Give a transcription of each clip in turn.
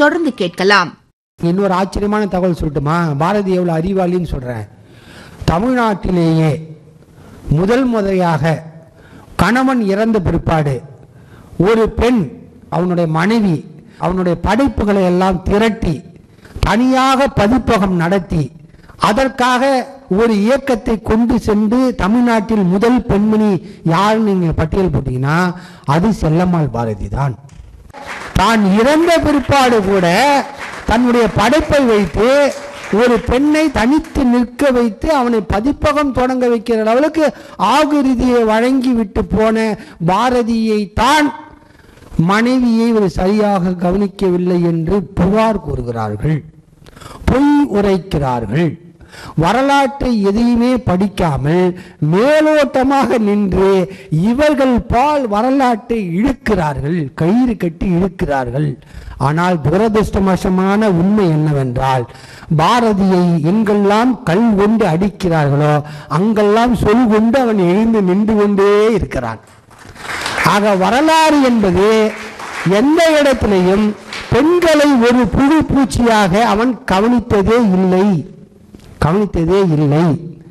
தொடர்ந்து கேட்கலாம் இன்னொரு ஆச்சரியமான தகவல் சொல்லட்டுமா பாரதி எவ்வளவு அறிவாளின்னு சொல்றேன் தமிழ்நாட்டிலேயே முதல் முறையாக கணவன் இறந்த பிற்பாடு ஒரு பெண் அவனுடைய மனைவி அவனுடைய படைப்புகளை எல்லாம் திரட்டி தனியாக பதிப்பகம் நடத்தி அதற்காக ஒரு இயக்கத்தை கொண்டு சென்று தமிழ்நாட்டில் முதல் பெண்மணி யாருன்னு நீங்க பட்டியல் போட்டீங்கன்னா அது செல்லம்மாள் பாரதி தான் தான் இறந்த பிற்பாடு கூட தன்னுடைய படைப்பை வைத்து ஒரு பெண்ணை தனித்து நிற்க வைத்து அவனை பதிப்பகம் தொடங்க வைக்கிற அளவுக்கு ஆகுருதியை வழங்கி விட்டு போன பாரதியை தான் மனைவியை ஒரு சரியாக கவனிக்கவில்லை என்று புகார் கூறுகிறார்கள் பொய் உரைக்கிறார்கள் வரலாற்றை எதையுமே படிக்காமல் மேலோட்டமாக நின்று இவர்கள் பால் வரலாற்றை இழுக்கிறார்கள் கயிறு கட்டி இழுக்கிறார்கள் ஆனால் துரதிருஷ்டவசமான உண்மை என்னவென்றால் பாரதியை எங்கெல்லாம் கல் கொண்டு அடிக்கிறார்களோ அங்கெல்லாம் சொல் கொண்டு அவன் எழுந்து நின்று கொண்டே இருக்கிறான் ஆக வரலாறு என்பது எந்த இடத்திலையும் பெண்களை ஒரு புழு பூச்சியாக அவன் கவனித்ததே இல்லை கவனித்ததே இல்லை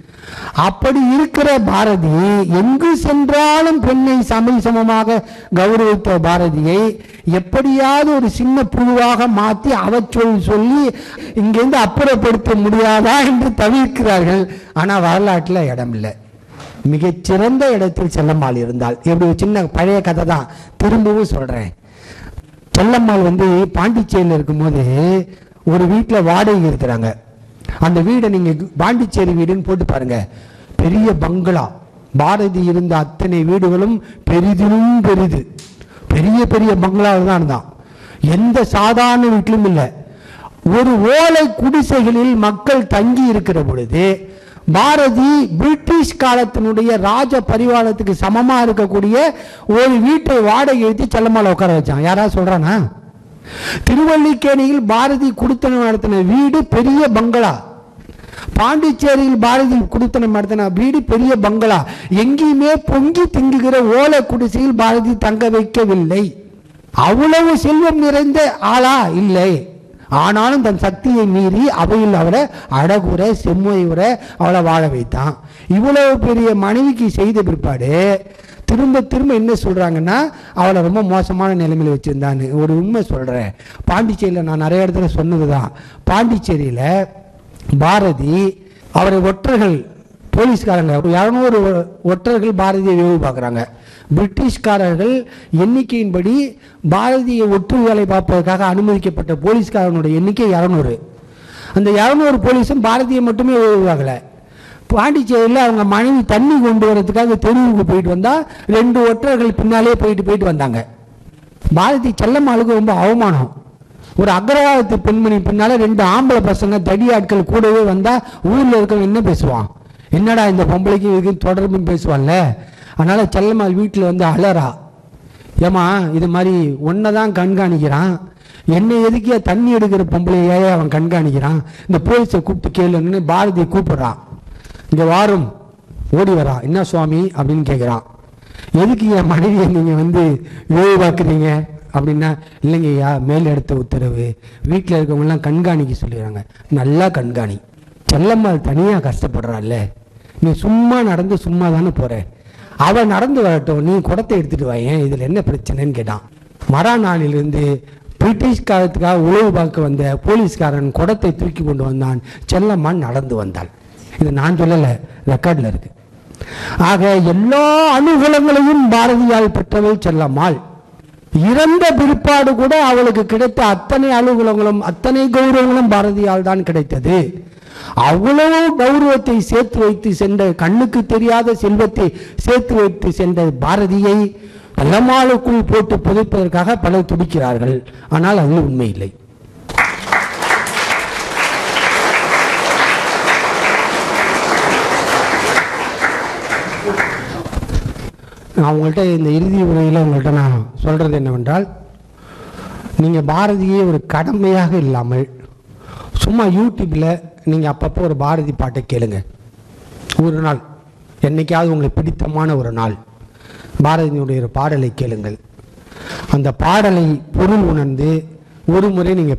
அப்படி இருக்கிற பாரதி எங்கு சென்றாலும் பெண்ணை சமை சமமாக கௌரவித்த பாரதியை எப்படியாவது ஒரு சின்ன புழுவாக மாற்றி அவச்சொல் சொல்லி இங்கிருந்து அப்புறப்படுத்த முடியாதா என்று தவிர்க்கிறார்கள் ஆனால் வரலாற்றில் இடம் இல்லை மிகச்சிறந்த இடத்தில் செல்லம்மாள் இருந்தால் எப்படி ஒரு சின்ன பழைய கதை தான் திரும்பவும் சொல்றேன் செல்லம்மாள் வந்து பாண்டிச்சேரியில் இருக்கும்போது ஒரு வீட்டில் வாடகை இருக்கிறாங்க அந்த வீடை நீங்க பாண்டிச்சேரி வீடுன்னு போட்டு பாருங்க பெரிய பங்களா பாரதி இருந்த அத்தனை வீடுகளும் பெரிதிலும் பெரிது பெரிய பெரிய பங்களாவில் தான் இருந்தான் எந்த சாதாரண வீட்டிலும் இல்லை ஒரு ஓலை குடிசைகளில் மக்கள் தங்கி இருக்கிற பொழுது பாரதி பிரிட்டிஷ் காலத்தினுடைய ராஜ பரிவாரத்துக்கு சமமா இருக்கக்கூடிய ஒரு வீட்டை வாடகை எடுத்து செல்லமால உட்கார வச்சான் யாராவது சொல்றானா திருவல்லிக்கேணியில் பாரதி குடுத்தனம் நடத்தின வீடு பெரிய பங்களா பாண்டிச்சேரியில் பாரதி குடுத்தனம் நடத்தின வீடு பெரிய பங்களா எங்கேயுமே பொங்கி திங்குகிற ஓலை குடிசையில் பாரதி தங்க வைக்கவில்லை அவ்வளவு செல்வம் நிறைந்த ஆளா இல்லை ஆனாலும் தன் சக்தியை மீறி அவையில் அவரை அடகுற செம்முறையுற அவளை வாழ வைத்தான் இவ்வளவு பெரிய மனைவிக்கு செய்த பிற்பாடு திரும்ப திரும்ப என்ன சொல்றாங்கன்னா அவளை ரொம்ப மோசமான நிலைமையில வச்சிருந்தான்னு ஒரு உண்மை சொல்றேன் பாண்டிச்சேரியில் நான் நிறைய இடத்துல சொன்னதுதான் பாண்டிச்சேரியில பாரதி அவரை ஒற்றர்கள் போலீஸ்காரங்க இரநூறு ஒற்றர்கள் பாரதியை வேவு பார்க்குறாங்க பிரிட்டிஷ்காரர்கள் எண்ணிக்கையின்படி பாரதிய ஒற்று வேலை பார்ப்பதற்காக அனுமதிக்கப்பட்ட போலீஸ்காரனுடைய எண்ணிக்கை இரநூறு அந்த இரநூறு போலீஸும் பாரதியை மட்டுமே வேவுவாகலை பாண்டிச்சேரியில் அவங்க மனைவி தண்ணி கொண்டு வரதுக்காக தெருவுக்கு போயிட்டு வந்தா ரெண்டு ஒற்றர்கள் பின்னாலே போயிட்டு போயிட்டு வந்தாங்க பாரதி செல்லம்மாளுக்கு ரொம்ப அவமானம் ஒரு அக்ரவாரத்து பெண்மணி பின்னால ரெண்டு ஆம்பளை பசங்க தடி ஆட்கள் கூடவே வந்தா ஊர்ல இருக்கவங்க என்ன பேசுவான் என்னடா இந்த பொம்பளைக்கு இதுக்கு தொடர்புன்னு பேசுவான்ல அதனால செல்லம்மாள் வீட்டில் வந்து அலறா ஏமா இது மாதிரி ஒன்றை தான் கண்காணிக்கிறான் என்னை எதுக்கே தண்ணி எடுக்கிற பொம்பளையே அவன் கண்காணிக்கிறான் இந்த போலீஸை கூப்பிட்டு கேளுன்னு பாரதியை கூப்பிடுறான் இங்க வாரும் ஓடி வரான் என்ன சுவாமி அப்படின்னு கேட்குறான் எதுக்கு என் மனைவியை நீங்கள் வந்து வேவு பார்க்குறீங்க அப்படின்னா இல்லைங்க ஐயா மேல் எடுத்த உத்தரவு வீட்டில் இருக்கவங்கலாம் கண்காணிக்க சொல்லிடுறாங்க நல்லா கண்காணி செல்லம்மாள் தனியாக கஷ்டப்படுறாள்ல நீ சும்மா நடந்து சும்மா தானே போற அவ நடந்து வரட்டும் நீ குடத்தை எடுத்துட்டு வாயேன் இதில் என்ன பிரச்சனைன்னு கேட்டான் மறாநாளிலிருந்து பிரிட்டிஷ் காலத்துக்காக உழவு பார்க்க வந்த போலீஸ்காரன் குடத்தை தூக்கி கொண்டு வந்தான் செல்லம்மாள் நடந்து வந்தாள் இது நான் சொல்லலை ரெக்கார்டில் இருக்கு ஆக எல்லா அனுகூலங்களையும் பாரதியால் பெற்றவள் செல்லம்மாள் இறந்த பிற்பாடு கூட அவளுக்கு கிடைத்த அத்தனை அலுவலங்களும் அத்தனை கௌரவங்களும் பாரதியால் தான் கிடைத்தது அவ்வளவு கௌரவத்தை சேர்த்து வைத்து சென்ற கண்ணுக்கு தெரியாத செல்வத்தை சேர்த்து வைத்து சென்ற பாரதியை பலமாளுக்குள் போட்டு புதைப்பதற்காக பலர் துடிக்கிறார்கள் ஆனால் அது உண்மை இல்லை நான் உங்கள்கிட்ட இந்த இறுதி உரையில் உங்கள்கிட்ட நான் சொல்கிறது என்னவென்றால் நீங்கள் பாரதியை ஒரு கடமையாக இல்லாமல் சும்மா யூடியூப்பில் நீங்கள் அப்பப்போ ஒரு பாரதி பாட்டை கேளுங்க ஒரு நாள் என்னைக்காவது உங்களுக்கு பிடித்தமான ஒரு நாள் பாரதியினுடைய ஒரு பாடலை கேளுங்கள் அந்த பாடலை பொருள் உணர்ந்து ஒரு முறை நீங்கள்